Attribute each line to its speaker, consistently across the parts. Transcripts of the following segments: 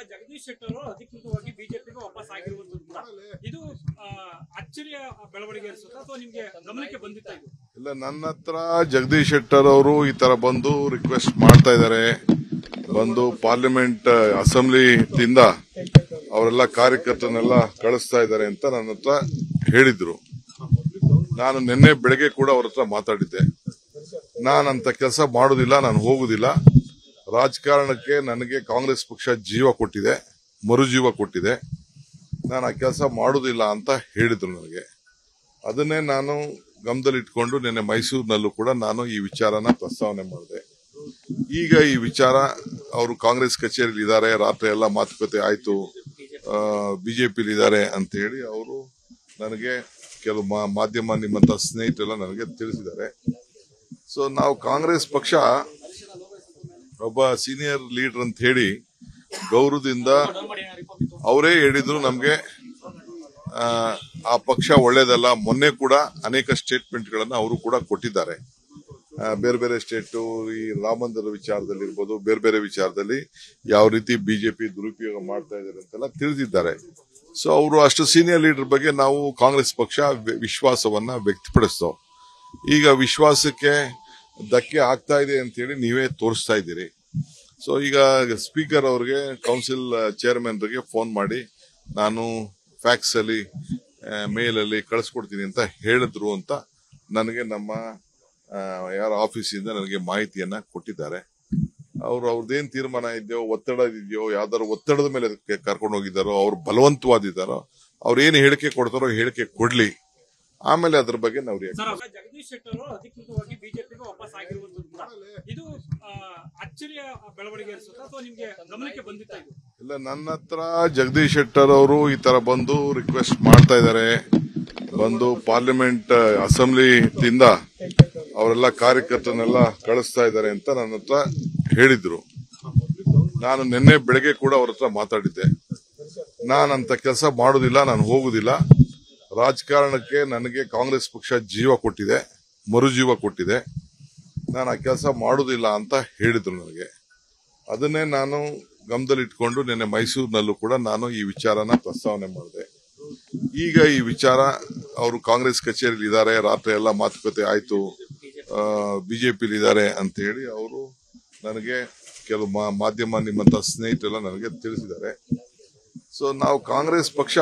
Speaker 1: ಜಗದೀಶ್ ಶೆಟ್ಟರ್ ಅವರು ಅಧಿಕೃತವಾಗಿ ಬಿಜೆಪಿಗೆ ವಾಪಸ್ ಆಗಿರುವಂತದ್ದು ಕೂಡ ಇದು ಆ, ಅಚ್ಚರಿಯ ಬೆಳವಣಿಗೆ ಅನ್ಸುತ್ತಾ ಅಥವಾ ನಿಮ್ಗೆ ಗಮನಕ್ಕೆ ಬಂದಿತ್ತಾ ಇದು
Speaker 2: ಇಲ್ಲ ನನ್ನ ಹತ್ರ ಜಗದೀಶ್ ಶೆಟ್ಟರ್ ಅವರು ಈ ತರ ಬಂದು ರಿಕ್ವೆಸ್ಟ್ ಮಾಡ್ತಾ ಇದ್ದಾರೆ ಬಂದು ಪಾರ್ಲಿಮೆಂಟ್ ಅಸೆಂಬ್ಲಿಯಿಂದ ಅವರೆಲ್ಲ ಕಾರ್ಯಕರ್ತರನ್ನೆಲ್ಲ ಕಳಿಸ್ತಾ ಇದ್ದಾರೆ ಅಂತ ನನ್ನ ಹತ್ರ ಹೇಳಿದ್ರು ನಾನು ನಿನ್ನೆ ಬೆಳಗ್ಗೆ ಕೂಡ ಅವ್ರ ಹತ್ರ ಮಾತಾಡಿದ್ದೆ ನಾನಂತ ಕೆಲಸ ಮಾಡೋದಿಲ್ಲ ನಾನು ಹೋಗುದಿಲ್ಲ ರಾಜಕಾರಣಕ್ಕೆ ನನಗೆ ಕಾಂಗ್ರೆಸ್ ಪಕ್ಷ ಜೀವ ಕೊಟ್ಟಿದೆ ಮರುಜೀವ ಕೊಟ್ಟಿದೆ ನಾನು ಆ ಕೆಲಸ ಮಾಡುವುದಿಲ್ಲ ಅಂತ ಹೇಳಿದ್ರು ನನಗೆ ಅದನ್ನೇ ನಾನು ಗಮನದಲ್ಲಿಟ್ಕೊಂಡು ನಿನ್ನೆ ಮೈಸೂರಿನಲ್ಲೂ ಕೂಡ ನಾನು ಈ ವಿಚಾರನ ಪ್ರಸ್ತಾವನೆ ಮಾಡಿದೆ ಈಗ ಈ ವಿಚಾರ ಅವರು ಕಾಂಗ್ರೆಸ್ ಕಚೇರಿಯಲ್ಲಿ ಇದ್ದಾರೆ ರಾತ್ರಿ ಎಲ್ಲ ಮಾತುಕತೆ ಆಯ್ತು ಬಿಜೆಪಿಲಿ ಇದ್ದಾರೆ ಅಂತ ಹೇಳಿ ಅವರು ನನಗೆ ಕೆಲವು ಮಾ- ಮಾಧ್ಯಮ ನಿಮ್ಮಂತ ಸ್ನೇಹಿತರೆಲ್ಲ ನನಗೆ ತಿಳಿಸಿದ್ದಾರೆ ಸೊ ನಾವು ಕಾಂಗ್ರೆಸ್ ಪಕ್ಷ ಒಬ್ಬ ಸೀನಿಯರ್ ಲೀಡರ್ ಅಂತ ಹೇಳಿ ಗೌರವದಿಂದ ಅವರೇ ಹೇಳಿದ್ರು ನಮ್ಗೆ ಆ, ಆ ಪಕ್ಷ ಒಳ್ಳೇದಲ್ಲ ಮೊನ್ನೆ ಕೂಡ ಅನೇಕ ಸ್ಟೇಟ್ಮೆಂಟ್ ಗಳನ್ನ ಅವರು ಕೂಡ ಕೊಟ್ಟಿದ್ದಾರೆ ಆ, ಬೇರೆ ಬೇರೆ ಸ್ಟೇಟ್ ಈ ರಾಮ ಮಂದಿರ ವಿಚಾರದಲ್ಲಿ ಇರ್ಬೋದು ಬೇರೆ ಬೇರೆ ವಿಚಾರದಲ್ಲಿ ಯಾವ ರೀತಿ ಬಿಜೆಪಿ ದುರುಪಯೋಗ ಮಾಡ್ತಾ ಇದ್ದಾರೆ ಅಂತೆಲ್ಲ ತಿಳಿದಿದ್ದಾರೆ ಸೊ ಅವರು ಅಷ್ಟು ಸೀನಿಯರ್ ಲೀಡರ್ ಬಗ್ಗೆ ನಾವು ಕಾಂಗ್ರೆಸ್ ಪಕ್ಷ ವಿ- ವಿಶ್ವಾಸವನ್ನ ವ್ಯಕ್ತಪಡಿಸ್ತೋ ಈಗ ವಿಶ್ವಾಸಕ್ಕೆ ಧಕ್ಕೆ ಆಗ್ತಾ ಇದೆ ಅಂತ ಹೇಳಿ ನೀವೇ ತೋರಿಸ್ತಾ ಇದ್ದೀರಿ ಸೊ ಈಗ ಸ್ಪೀಕರ್ ಅವ್ರಿಗೆ ಕೌನ್ಸಿಲ್ ಚೇರ್ಮನ್ರಿಗೆ ಫೋನ್ ಮಾಡಿ ನಾನು ಫ್ಯಾಕ್ಸ್ ಅಲ್ಲಿ ಮೇಲ್ ಅಲ್ಲಿ ಕಳಿಸ್ಕೊಡ್ತೀನಿ ಅಂತ ಹೇಳಿದ್ರು ಅಂತ ನನಗೆ ನಮ್ಮ ಆ, ಯಾರ ಆಫೀಸಿಂದ ನನಗೆ ಮಾಹಿತಿಯನ್ನ ಕೊಟ್ಟಿದ್ದಾರೆ ಅವ್ರು ಅವ್ರದ್ದೇನ್ ತೀರ್ಮಾನ ಇದೆಯೋ ಒತ್ತಡ ಇದೆಯೋ ಯಾವ್ದಾದ್ರು ಒತ್ತಡದ ಮೇಲೆ ಅದಕ್ಕೆ ಕರ್ಕೊಂಡು ಹೋಗಿದ್ದಾರೋ ಅವ್ರು ಬಲವಂತವಾದಿದ್ದಾರೋ ಅವ್ರು ಏನು ಹೇಳಿಕೆ ಕೊಡ್ತಾರೋ ಹೇಳಿಕೆ ಕೊಡ್ಲಿ ಆಮೇಲೆ ಅದ್ರ ಬಗ್ಗೆ ನಾವು react
Speaker 1: ಸರ್ ಅವಾಗ ಜಗದೀಶ್ ಶೆಟ್ಟರ್ ಅವರು ಅಧಿಕೃತವಾಗಿ ಬಿಜೆಪಿಗೆ ವಾಪಸ್ ಆಗಿರುವಂತದ್ದು ಕೂಡ ಇದು ಆ, ಅಚ್ಚರಿಯ ಬೆಳವಣಿಗೆ ಅನ್ಸುತ್ತಾ ಅಥವಾ ನಿಮ್ಗೆ ಗಮನಕ್ಕೆ ಬಂದಿತ್ತಾ ಇದು
Speaker 2: ಇಲ್ಲ ನನ್ನ ಹತ್ರ ಜಗದೀಶ್ ಶೆಟ್ಟರ್ ಅವರು ಈ ತರ ಬಂದು ರಿಕ್ವೆಸ್ಟ್ ಮಾಡ್ತಾ ಇದ್ದಾರೆ ಬಂದು ಪಾರ್ಲಿಮೆಂಟ್ ಅಸೆಂಬ್ಲಿಯಿಂದ ಅವರೆಲ್ಲ ಕಾರ್ಯಕರ್ತರನ್ನೆಲ್ಲ ಕಳಿಸ್ತಾ ಇದ್ದಾರೆ ಅಂತ ನನ್ನ ಹತ್ರ ಹೇಳಿದ್ರು ನಾನು ನಿನ್ನೆ ಬೆಳಗ್ಗೆ ಕೂಡ ಅವ್ರ ಹತ್ರ ಮಾತಾಡಿದ್ದೆ ನಾನಂತ ಕೆಲಸ ಮಾಡೋದಿಲ್ಲ ನಾನು ಹೋಗುದಿಲ್ಲ ರಾಜಕಾರಣಕ್ಕೆ ನನಗೆ ಕಾಂಗ್ರೆಸ್ ಪಕ್ಷ ಜೀವ ಕೊಟ್ಟಿದೆ ಮರುಜೀವ ಕೊಟ್ಟಿದೆ ನಾನು ಆ ಕೆಲಸ ಮಾಡುವುದಿಲ್ಲ ಅಂತ ಹೇಳಿದ್ರು ನನಗೆ ಅದನ್ನೇ ನಾನು ಗಮನದಲ್ಲಿಟ್ಕೊಂಡು ನಿನ್ನೆ ಮೈಸೂರಿನಲ್ಲೂ ಕೂಡ ನಾನು ಈ ವಿಚಾರನ ಪ್ರಸ್ತಾವನೆ ಮಾಡಿದೆ ಈಗ ಈ ವಿಚಾರ ಅವರು ಕಾಂಗ್ರೆಸ್ ಕಚೇರಿಯಲ್ಲಿ ಇದ್ದಾರೆ ರಾತ್ರಿ ಎಲ್ಲ ಮಾತುಕತೆ ಆಯ್ತು ಬಿಜೆಪಿಲಿ ಇದ್ದಾರೆ ಅಂತ ಹೇಳಿ ಅವರು ನನಗೆ ಕೆಲವು ಮಾ- ಮಾಧ್ಯಮ ನಿಮ್ಮಂತ ಸ್ನೇಹಿತರೆಲ್ಲ ನನಗೆ ತಿಳಿಸಿದ್ದಾರೆ ಸೊ ನಾವು ಕಾಂಗ್ರೆಸ್ ಪಕ್ಷ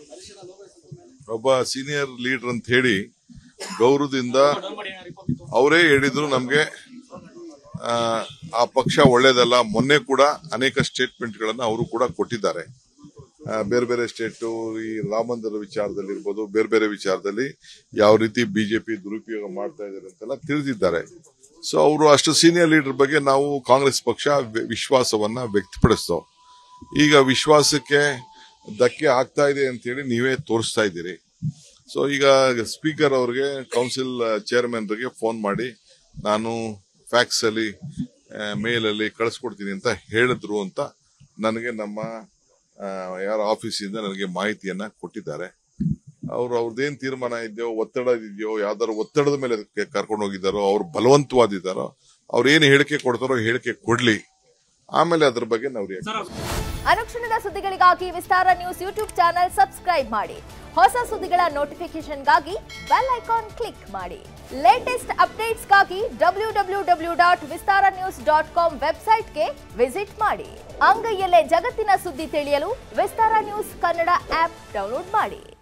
Speaker 2: ಒಬ್ಬ ಸೀನಿಯರ್ ಲೀಡರ್ ಅಂತ ಹೇಳಿ ಗೌರವದಿಂದ ಅವರೇ ಹೇಳಿದ್ರು ನಮ್ಗೆ ಆ, ಆ ಪಕ್ಷ ಒಳ್ಳೇದಲ್ಲ ಮೊನ್ನೆ ಕೂಡ ಅನೇಕ ಸ್ಟೇಟ್ಮೆಂಟ್ ಗಳನ್ನ ಅವರು ಕೂಡ ಕೊಟ್ಟಿದ್ದಾರೆ ಆ, ಬೇರೆ ಬೇರೆ ಸ್ಟೇಟ್ ಈ ರಾಮ ಮಂದಿರ ವಿಚಾರದಲ್ಲಿ ಇರ್ಬೋದು ಬೇರೆ ಬೇರೆ ವಿಚಾರದಲ್ಲಿ ಯಾವ ರೀತಿ ಬಿಜೆಪಿ ದುರುಪಯೋಗ ಮಾಡ್ತಾ ಇದ್ದಾರೆ ಅಂತೆಲ್ಲ ತಿಳಿದಿದ್ದಾರೆ ಸೊ ಅವರು ಅಷ್ಟು ಸೀನಿಯರ್ ಲೀಡರ್ ಬಗ್ಗೆ ನಾವು ಕಾಂಗ್ರೆಸ್ ಪಕ್ಷ ವಿ- ವಿಶ್ವಾಸವನ್ನ ವ್ಯಕ್ತಪಡಿಸ್ತೋ ಈಗ ವಿಶ್ವಾಸಕ್ಕೆ ಧಕ್ಕೆ ಆಗ್ತಾ ಇದೆ ಅಂತ ಹೇಳಿ ನೀವೇ ತೋರಿಸ್ತಾ ಇದ್ದೀರಿ ಸೊ ಈಗ ಸ್ಪೀಕರ್ ಅವ್ರಿಗೆ ಕೌನ್ಸಿಲ್ ಚೇರ್ಮನ್ರಿಗೆ ಫೋನ್ ಮಾಡಿ ನಾನು ಫ್ಯಾಕ್ಸ್ ಅಲ್ಲಿ ಮೇಲ್ ಅಲ್ಲಿ ಕಳಿಸ್ಕೊಡ್ತೀನಿ ಅಂತ ಹೇಳಿದ್ರು ಅಂತ ನನಗೆ ನಮ್ಮ ಆ, ಯಾರ ಆಫೀಸಿಂದ ನನಗೆ ಮಾಹಿತಿಯನ್ನ ಕೊಟ್ಟಿದ್ದಾರೆ ಅವ್ರು ಅವ್ರದ್ದೇನ್ ತೀರ್ಮಾನ ಇದೆಯೋ ಒತ್ತಡ ಇದೆಯೋ ಯಾವ್ದಾದ್ರು ಒತ್ತಡದ ಮೇಲೆ ಅದಕ್ಕೆ ಕರ್ಕೊಂಡು ಹೋಗಿದ್ದಾರೋ ಅವ್ರು ಬಲವಂತವಾದಿದ್ದಾರೋ ಅವ್ರು ಏನು ಹೇಳಿಕೆ ಕೊಡ್ತಾರೋ ಹೇಳಿಕೆ ಕೊಡ್ಲಿ ಆಮೇಲೆ ಅದ್ರ ಬಗ್ಗೆ ನಾವು react
Speaker 1: ಸರ್
Speaker 3: ಅನುಕ್ಷಣದ ಸುದ್ದಿಗಳಿಗಾಗಿ Vistara news YouTube channel subscribe ಮಾಡಿ ಹೊಸ ಸುದ್ದಿಗಳ ನೋಟಿಫಿಕೇಶನ್ಗಾಗಿ ಬೆಲ್ ಐಕಾನ್ ಕ್ಲಿಕ್ ಮಾಡಿ ಲೇಟೆಸ್ಟ್ ಅಪ್ಡೇಟ್ಸ್ಗಾಗಿ W W W dot Vistara news dot com ವೆಬ್ಸೈಟ್ಗೆ ವಿಸಿಟ್ ಮಾಡಿ ಅಂಗೈಯಲ್ಲೇ ಜಗತ್ತಿನ ಸುದ್ದಿ ತಿಳಿಯಲು Vistara news Kannada app download ಮಾಡಿ